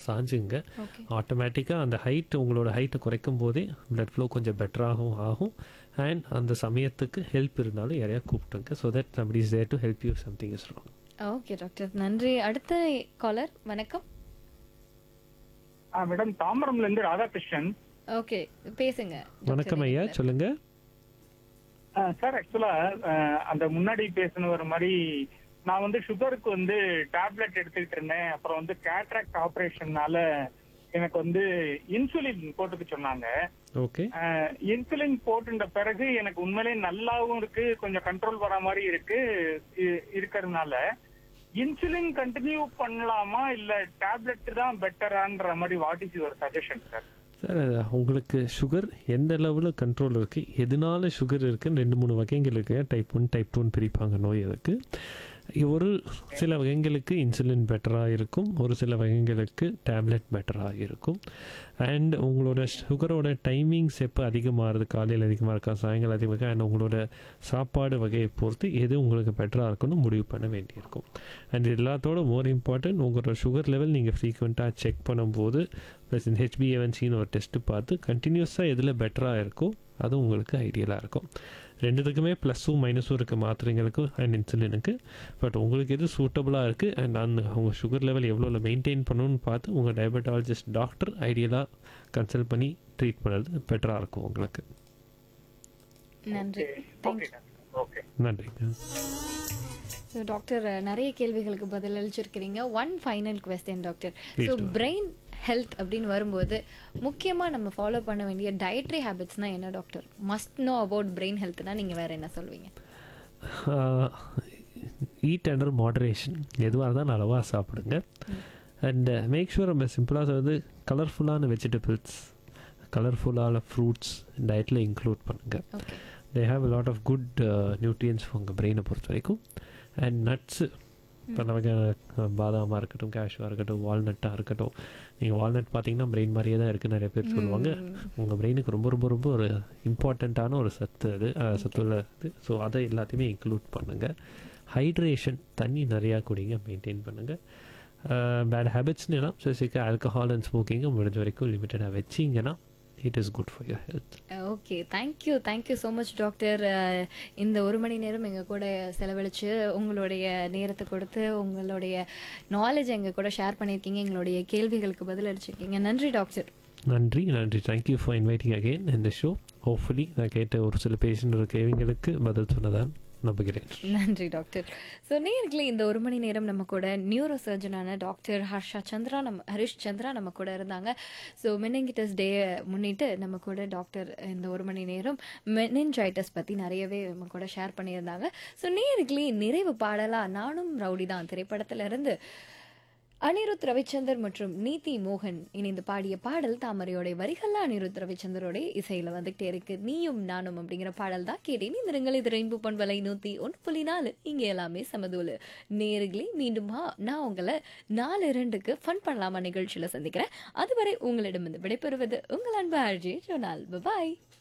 சாஞ்சுங்க okay ஆட்டோமேட்டிக்காக அந்த height உங்களோட ஹைட்டை குறைக்கும் போதே blood flow கொஞ்சம் பெட்டராகவும் ஆகும் அண்ட் அந்த சமயத்துக்கு ஹெல்ப் இருந்தாலும் யாரையா கூப்பிட்டுங்க so that somebody is there to help you something is wrong okay doctor நன்றி அடுத்த காலர் வணக்கம் ஆ மேடம் தாம்பரம்ல இருந்து ராதாகிருஷ்ணன் ஓகே பேசுங்க வணக்கம் ஐயா சொல்லுங்க ஆ, சார் ஆக்சுவலா அந்த முன்னாடி பேசினவர் மாதிரி நான் வந்து சுகருக்கு வந்து டேப்லெட் எடுத்துக்கிட்டு இருந்தேன் அப்புறம் வந்து கேட்ராக்ட் ஆபரேஷன்னால எனக்கு வந்து இன்சுலின் போட்டுக்க சொன்னாங்க ஓகே இன்சுலின் போட்டுட்ட பிறகு எனக்கு உண்மையிலே நல்லாவும் இருக்கு கொஞ்சம் கண்ட்ரோல் வர மாதிரி இருக்கு இ- இருக்கறதுனால இன்சுலின் கண்டினியூ பண்ணலாமா இல்ல டேப்லெட் தான் பெட்டரான்ற மாதிரி what is your suggestion sir sir உங்களுக்கு சுகர் எந்த லெவலில் கண்ட்ரோல் இருக்குது எதனால சுகர் இருக்குன்னு ரெண்டு மூணு வகைகள் இருக்கு டைப் ஒன் டைப் டூன்னு பிரிப்பாங்க நோய் அதுக்கு ஒரு சில வகைங்களுக்கு இன்சுலின் பெட்டராக இருக்கும் ஒரு சில வகைங்களுக்கு டேப்லெட் பெட்டராக இருக்கும் அண்ட் உங்களோட சுகரோட டைமிங்ஸ் எப்போ அதிகமாகுது காலையில் அதிகமாக இருக்கா சாயங்காலம் அதிகமாக இருக்கா அண்ட் உங்களோட சாப்பாடு வகையை பொறுத்து எது உங்களுக்கு பெட்டராக இருக்குன்னு முடிவு பண்ண வேண்டியிருக்கும் அண்ட் எல்லாத்தோட மோர் இம்பார்ட்டன்ட் உங்களோட சுகர் லெவல் நீங்கள் ஃப்ரீக்வெண்ட்டாக செக் பண்ணும்போது ப்ளஸ் இந்த ஹெச்பிஏவன்சின்னு ஒரு டெஸ்ட்டு பார்த்து கண்டினியூஸாக எதில் பெட்டராக இருக்கோ அது உங்களுக்கு ஐடியலாக இருக்கும் ரெண்டுத்துக்குமே ப்ளஸ்ஸும் மைனஸும் இருக்குது மாத்திரைங்களுக்கு அண்ட் இன்சுலினுக்கு பட் உங்களுக்கு எது சூட்டபுளாக இருக்குது அண்ட் அந்த உங்கள் சுகர் லெவல் எவ்வளோ மெயின்டைன் பண்ணணும்னு பார்த்து உங்கள் டயபெட்டாலஜிஸ்ட் டாக்டர் ஐடியலாக கன்சல்ட் பண்ணி ட்ரீட் பண்ணுறது பெட்டராக இருக்கும் உங்களுக்கு நன்றி ஓகே ஓகே நன்றிங்க ஸோ டாக்டர் நிறைய கேள்விகளுக்கு பதில் அளிச்சிருக்கிறீங்க one final question doctor Please so do. Brain health அப்படின்னு வரும்போது முக்கியமாக நம்ம ஃபாலோ பண்ண வேண்டிய டயட்ரி ஹேபிட்ஸ்னா என்ன doctor must know about brain ஹெல்த்னா நீங்கள் வேற என்ன சொல்வீங்க ஈட் அண்டர் மாடரேஷன் எதுவாக இருந்தாலும் அளவாக சாப்பிடுங்க அண்ட் மேக் ஷூர் நம்ம சிம்பிளாக வந்து கலர்ஃபுல்லான வெஜிடபிள்ஸ் கலர்ஃபுல்லான ஃப்ரூட்ஸ் டயட்டில் இன்க்ளூட் பண்ணுங்கள் okay they have lot of good nutrients உங்கள் பிரெயினை பொறுத்த வரைக்கும் அண்ட் நட்ஸு இப்போ நமக்கு அஹ், பாதாமாக இருக்கட்டும் கேஷ்யூவாக இருக்கட்டும் வால்நட்டாக இருக்கட்டும் நீங்கள் வால்நட் பார்த்தீங்கன்னா பிரெயின் மாதிரியே தான் இருக்குது நிறைய பேர் சொல்லுவாங்க உங்கள் பிரெயினுக்கு ரொம்ப ரொம்ப ரொம்ப ஒரு இம்பார்ட்டண்ட்டான ஒரு சத்து அது அஹ், சத்துள்ள இது ஸோ அதை எல்லாத்தையுமே இன்க்ளூட் பண்ணுங்கள் ஹைட்ரேஷன் தண்ணி நிறையா குடிங்க மெயின்டைன் பண்ணுங்கள் பேட் ஹேபிட்ஸ்னா ஸ்பெசிஃபிக்காக ஆல்கஹால் அண்ட் ஸ்மோக்கிங்கை முடிஞ்ச வரைக்கும் லிமிட்டடாக வச்சிங்கன்னா it is good for your health okay thank you thank you so much doctor இந்த ஒரு மணி நேரம் எங்கள் கூட செலவழித்து உங்களுடைய நேரத்தை கொடுத்து உங்களுடைய நாலேஜ் எங்கள் கூட ஷேர் பண்ணியிருக்கீங்க எங்களுடைய கேள்விகளுக்கு பதில் அளிச்சிருக்கீங்க நன்றி டாக்டர் நன்றி நன்றி தேங்க்யூ ஃபார் இன்வைட்டிங் அகெயின் இந்த ஷோ ஹோப்ஃபுல்லி நான் கேட்ட ஒரு சில பேஷண்ட் கேள்விங்களுக்கு பதில் சொன்னதான் நம்புகிறேன் நன்றி டாக்டர் ஸோ நேர்களே இந்த ஒரு மணி நேரம் நம்ம கூட நியூரோ சர்ஜனான டாக்டர் ஹர்ஷா சந்திரா நம்ம ஹரிஷ் சந்திரா நம்ம கூட இருந்தாங்க ஸோ மெனிங்கிட்டஸ் டே முன்னிட்டு நம்ம கூட டாக்டர் இந்த ஒரு மணி நேரம் மெனின்ஜைட்டஸ் பற்றி நிறையவே நம்ம கூட ஷேர் பண்ணியிருந்தாங்க ஸோ நேர்களே நிறைவு பாடலாக நானும் ரவுடி தான் திரைப்படத்துல இருந்து அனிருத் ரவிச்சந்தர் மற்றும் நீதி மோகன் இணைந்து பாடிய பாடல் தாமரையோட வரிகள்ல அனிருத் ரவிச்சந்தரோட இசையில வந்துகிட்டே இருக்கு நீயும் நானும் அப்படிங்கிற பாடல் தான் கேட்டேன் இந்த நிறங்கள் இது ரெயின்போ பண்பலை நூத்தி ஒன்று புள்ளி நாலு இங்க எல்லாமே சமதூலு நேர்களே மீண்டுமா நான் உங்களை நாலு இரண்டுக்கு ஃபன் பண்ணலாமா நிகழ்ச்சியில சந்திக்கிறேன் அதுவரை உங்களிடமிருந்து விடைபெறுவது உங்கள் அன்பு ஆர்ஜி ஜோனால் பாய்